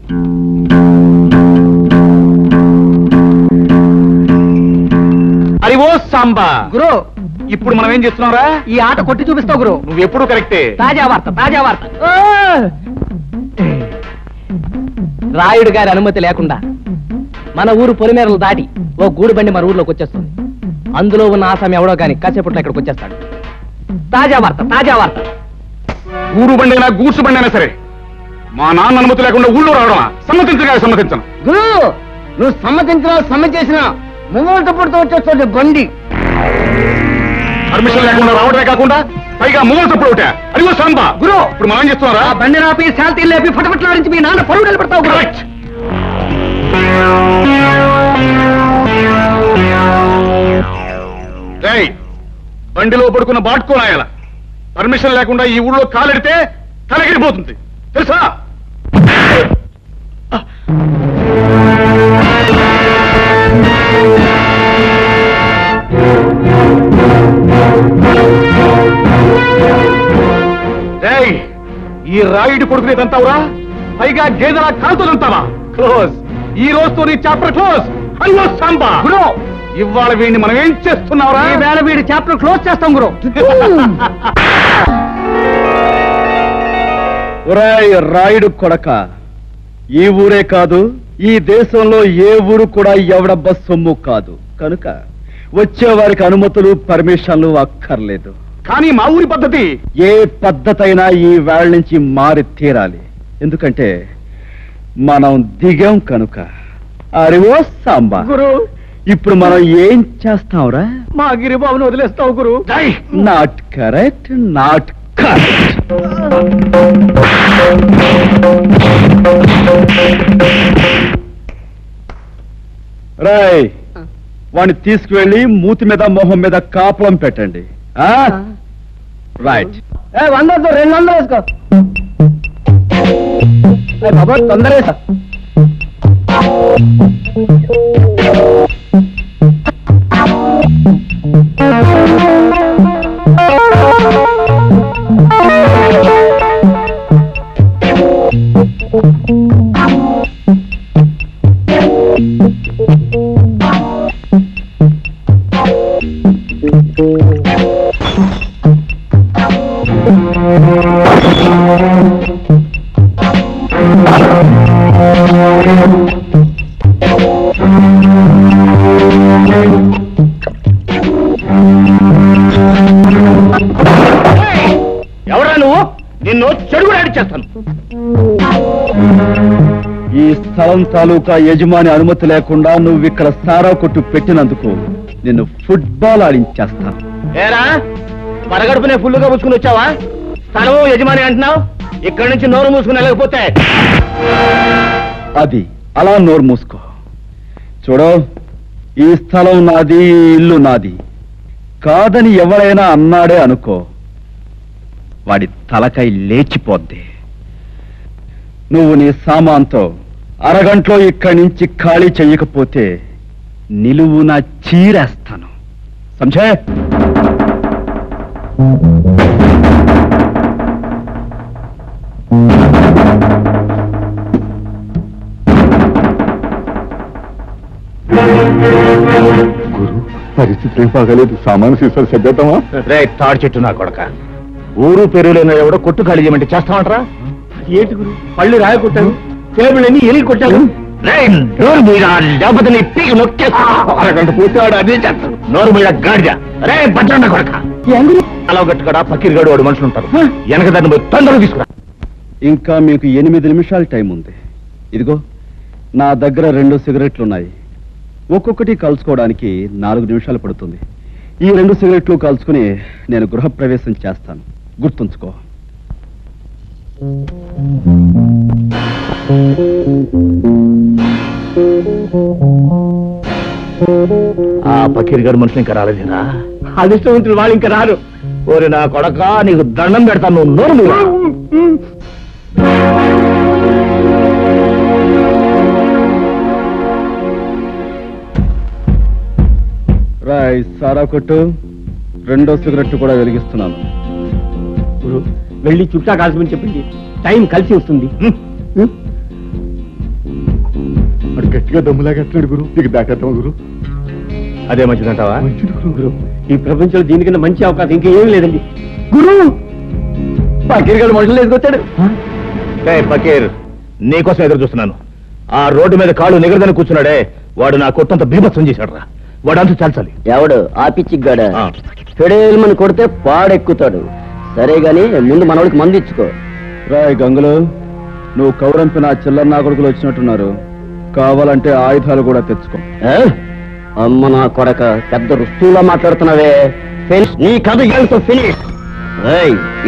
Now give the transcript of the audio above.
అరి ఓ సాంబా గురు ఇప్పుడు మనం ఏం చేస్తున్నావురా ఈ ఆట కొట్టి చూపిస్తావు గురు నువ్వు ఎప్పుడు కరెక్టే తాజా వార్త తాజా వార్త రాయుడు గారి అనుమతి లేకుండా మన ఊరు పొలిమేరలు దాటి ఓ గూడు బండి మన ఊర్లోకి వచ్చేస్తుంది అందులో ఉన్న ఆసామి ఎవడో కానీ కాసేపట్లో ఇక్కడికి వచ్చేస్తాడు తాజా వార్త తాజా వార్త ఊరు బండి అయినా గూడ్సు బండి అయినా సరే మా నాన్న అనుమతి లేకుండా ఊళ్ళో రావడమా సమ్మతించగా సమ్మతించను గురు నువ్వు సమ్మతించినా సమ్మతించినా ముంగోట పుడుతూ వచ్చేస్తుంది బండి పర్మిషన్ లేకుండా రావడమే కాకుండా పైగా మూల తప్పుడు ఒకటే అది ఓ సాంబా గురు ఇప్పుడు మనం ఏం చేస్తున్నారా ఆ బండి రాపి శాంతి లేపి ఫటఫట్లాడించి మీ నాన్న పరువు నిలబెడతావు గురు కరెక్ట్ రేయ్, బండిలో పడుకున్న బాట్కోనాయాల పర్మిషన్ లేకుండా ఈ ఊళ్ళో కాలెడితే తలగిరిపోతుంది తెలుసా రేయ్, ఈ రాయుడి కొడుకుని తంతావురా పైగా గేదెల కాలుతో తంతావా క్లోజ్ ఈ రోజుతో నీ చాప్టర్ క్లోజ్ హలో సాంబా గురు ఇవాళ వీడిని మనం ఏం చేస్తున్నావురా ఈ వేళ వీడి చాప్టర్ క్లోజ్ చేస్తాం గురు ఒరాయ్ రాయుడు కొడక ఈ ఊరే కాదు ఈ దేశంలో ఏ ఊరు కూడా ఎవడబ్బ సొమ్ము కాదు కనుక వచ్చేవారికి అనుమతులు పర్మిషన్లు అక్కర్లేదు కానీ మా ఊరి పద్ధతి ఏ పద్ధతైనా ఈ వేళ నుంచి మారి తీరాలి ఎందుకంటే మనం దిగాం కనుక అరివో సాంబా గురు ఇప్పుడు మనం ఏం చేస్తాంరా మా గిరిబాబుని వదిలేస్తావు గురు నాట్ కరెక్ట్ నాట్ కరెక్ట్ రాయ్ వాడిని తీసుకువెళ్ళి మూతి మీద మొహం మీద కాపలం పెట్టండి ఆ రైట్ ఏ వందొద్దు రెండు వందలు వేసుకో ఏ బాబా తొందర వేసా ఎవరా నువ్వు నిన్ను చెడుగుడు ఆడిచ్చేస్తాను ఈ స్థలం తాలూకా యజమాని అనుమతి లేకుండా నువ్వు ఇక్కడ సారా కొట్టు పెట్టినందుకు నిన్ను ఫుట్బాల్ ఆడించేస్తాను ఏరా పరగడుపునే ఫుల్లుగా పుచ్చుకుని వచ్చావా స్థలము యజమాని అంటున్నావు ఇక్కడి నుంచి నోరు మూసుకుని వెళ్ళకపోతే అది అలా నోరు మూసుకో చూడు ఈ స్థలం నాది ఈ ఇల్లు నాది కాదని ఎవరైనా అన్నాడే అనుకో వాడి తలకై లేచిపోద్ది నువ్వు నీ సామాన్తో అరగంటలో ఇక్కడి నుంచి ఖాళీ చెయ్యకపోతే నిలువున చీరేస్తాను సంజయ్ గురు పరిస్థితి ఏం బాగాలేదు సామాను సీసాలు సర్దేద్దామా రే తాడు చెట్టు నా కొడక ఊరు పేరు లేని ఎవడో కొట్టు ఖాళీ చేయమంటే చేస్తామంటరా ఏంటి గురు పళ్ళు రాయ కొట్టాను టేబుల్ అన్ని ఎలిగి కొట్టాను రేయ్, నోరు మీరా లేకపోతే నీ పీకి నొక్కేస్తా అరగంట పూర్తి ఆడు అదే చేస్తాడు నోరు మీద గాడిద రే భద్రన్న కొడక అలా గట్టుకడా పక్కిరిగాడు వాడు మనుషులు ఉంటారు వెనక దాన్ని పోయి తొందరగా తీసుకురా ఇంకా మీకు ఎనిమిది నిమిషాల టైం ఉంది ఇదిగో నా దగ్గర రెండు సిగరెట్లు ఉన్నాయి ఒక్కొక్కటి కలుసుకోవడానికి నాలుగు నిమిషాలు పడుతుంది ఈ రెండు సిగరెట్లు కలుసుకుని నేను గృహప్రవేశం చేస్తాను గుర్తుంచుకో ఆ పక్కిరిగాడు మనుషులు ఇంకా రాలేదేనా అదృష్టవంతులు వాళ్ళు ఇంకా రారు ఓరి నా కొడక నీకు దండం పెడతాను నువ్వు నోరు మూయరా. రాయ్ సారా కొట్టు రెండో సిగరెట్ కూడా వెలిగిస్తున్నాను గురు వెళ్ళి చుట్టా కాల్చమని చెప్పింది టైం కలిసి వస్తుంది హ్మ్. గట్టిగా దమ్ములాగేస్తున్నాడు గురు నీకు దాటేద్దాం గురు అదే మంచిదంటావా మంచిది గురు గురు ఈ ప్రపంచంలో దీనికన్నా మంచి అవకాశం ఇంకేం లేదండి గురు పకీర్ గడు మనుషులు ఎదుకొచ్చాడు ఏ ఫకీర్ నీకోసం ఎదురు చూస్తున్నాను ఆ రోడ్డు మీద కాళ్ళు నిగరదని కూర్చున్నాడే వాడు నా కొట్టంత బీభత్సం చేశాడు రా వాడంతా చాల్చాలి ఎవడు ఆ పిచ్చిగాడ ఆ. ఫెడేల్మని కొడితే పాడెక్కుతాడు సరే గాని ముందు మనోడికి మందు ఇచ్చుకో రాయ్ గంగులు నువ్వు కౌరంపిన ఆ చిల్లర నా కొడుకులు వచ్చినట్టున్నారు కావాలంటే ఆయుధాలు కూడా తెచ్చుకో ఏ? అమ్మ నా కొడక పెద్ద రుస్తువులా మాట్లాడుతున్నావే ఫినిష్ నీ కథ ఫినిష్